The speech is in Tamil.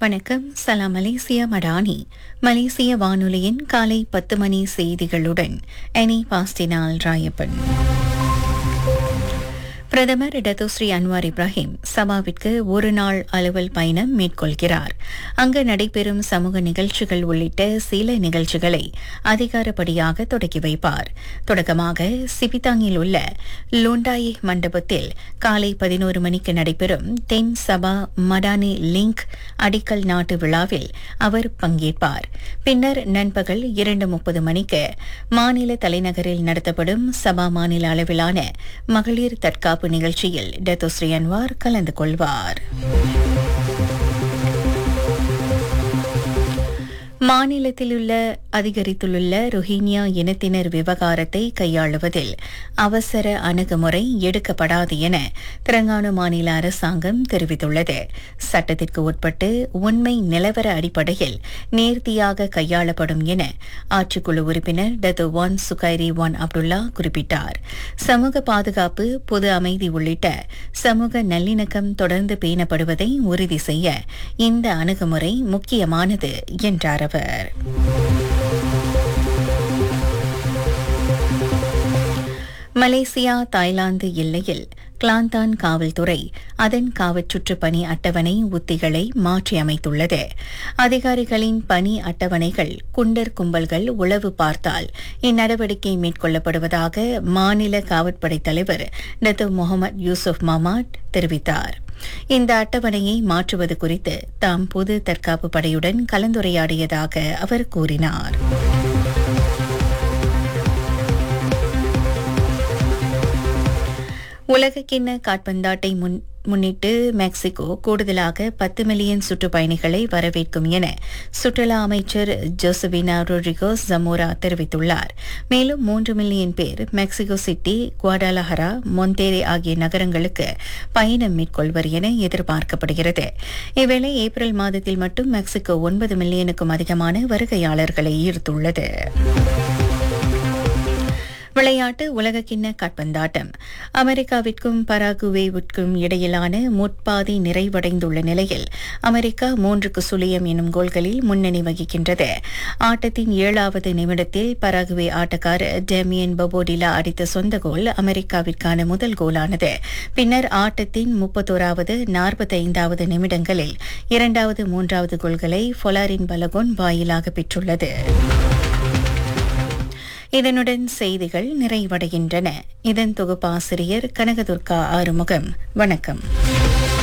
வணக்கம் சலாம் மலேசியா மடானி மலேசிய வானொலியின் காலை பத்து மணி செய்திகளுடன் எனி பாஸ்டினால் ராயப்பன் பிரதமர் டத்தோஸ்ரீ அன்வார் இப்ராஹிம் சபாவிற்கு ஒரு நாள் அலுவல் பயணம் மேற்கொள்கிறார் அங்கு நடைபெறும் சமூக நிகழ்ச்சிகள் உள்ளிட்ட சில நிகழ்ச்சிகளை அதிகாரப்படியாக தொடக்கி வைப்பார் தொடக்கமாக சிபிதாங்கில் உள்ள லோண்டாயே மண்டபத்தில் காலை பதினோரு மணிக்கு நடைபெறும் தென் சபா மடானி லிங்க் அடிக்கல் நாட்டு விழாவில் அவர் பங்கேற்பார் பின்னர் நண்பகல் இரண்டு முப்பது மணிக்கு மாநில தலைநகரில் நடத்தப்படும் சபா மாநில அளவிலான மகளிர் தற்காப்பு நிகழ்ச்சியில் டத்தோஸ்ரீ அன்வார் கலந்து கொள்வார் மாநிலத்திலுள்ள அதிகரித்துள்ள ரோஹிங்கியா இனத்தினர் விவகாரத்தை கையாளுவதில் அவசர அணுகுமுறை எடுக்கப்படாது என தெலங்கானா மாநில அரசாங்கம் தெரிவித்துள்ளது சட்டத்திற்கு உட்பட்டு உண்மை நிலவர அடிப்படையில் நேர்த்தியாக கையாளப்படும் என ஆட்சிக்குழு உறுப்பினர் டத்து ஒன் சுகைரி ஒன் அப்துல்லா குறிப்பிட்டார் சமூக பாதுகாப்பு பொது அமைதி உள்ளிட்ட சமூக நல்லிணக்கம் தொடர்ந்து பேணப்படுவதை உறுதி செய்ய இந்த அணுகுமுறை முக்கியமானது என்றார் அவர் மலேசியா தாய்லாந்து எல்லையில் கிளாந்தான் காவல்துறை அதன் காவற்சுற்று பணி அட்டவணை உத்திகளை மாற்றியமைத்துள்ளது அதிகாரிகளின் பணி அட்டவணைகள் குண்டர் கும்பல்கள் உளவு பார்த்தால் இந்நடவடிக்கை மேற்கொள்ளப்படுவதாக மாநில காவற்படை தலைவர் டத்து முகமது யூசுப் மமாட் தெரிவித்தார் இந்த அட்டவணையை மாற்றுவது குறித்து தாம் பொது தற்காப்பு படையுடன் கலந்துரையாடியதாக அவர் கூறினார் உலகக்கிண்ண காட்பந்தாட்டை முன் முன்னிட்டு மெக்சிகோ கூடுதலாக பத்து மில்லியன் சுற்றுப்பயணிகளை வரவேற்கும் என சுற்றுலா அமைச்சர் ஜோசபினா ரொட்ரிகோஸ் ஜமோரா தெரிவித்துள்ளார் மேலும் மூன்று மில்லியன் பேர் மெக்சிகோ சிட்டி குவாடாலஹரா மொந்தேரே ஆகிய நகரங்களுக்கு பயணம் மேற்கொள்வர் என எதிர்பார்க்கப்படுகிறது இவ்வேளை ஏப்ரல் மாதத்தில் மட்டும் மெக்சிகோ ஒன்பது மில்லியனுக்கும் அதிகமான வருகையாளர்களை ஈர்த்துள்ளது விளையாட்டு உலகக்கிண்ண காட்பந்தாட்டம் அமெரிக்காவிற்கும் பராகுவேவிற்கும் இடையிலான முற்பாதி நிறைவடைந்துள்ள நிலையில் அமெரிக்கா மூன்றுக்கு சுழியம் எனும் கோல்களில் முன்னணி வகிக்கின்றது ஆட்டத்தின் ஏழாவது நிமிடத்தில் பராகுவே ஆட்டக்காரர் டேமியன் பபோடிலா அடித்த சொந்த கோல் அமெரிக்காவிற்கான முதல் கோலானது பின்னர் ஆட்டத்தின் முப்பத்தோராவது நாற்பத்தைந்தாவது நிமிடங்களில் இரண்டாவது மூன்றாவது கோல்களை பொலாரின் பலகோன் வாயிலாக பெற்றுள்ளது இதனுடன் செய்திகள் நிறைவடைகின்றன இதன் தொகுப்பாசிரியர் கனகதுர்கா ஆறுமுகம் வணக்கம்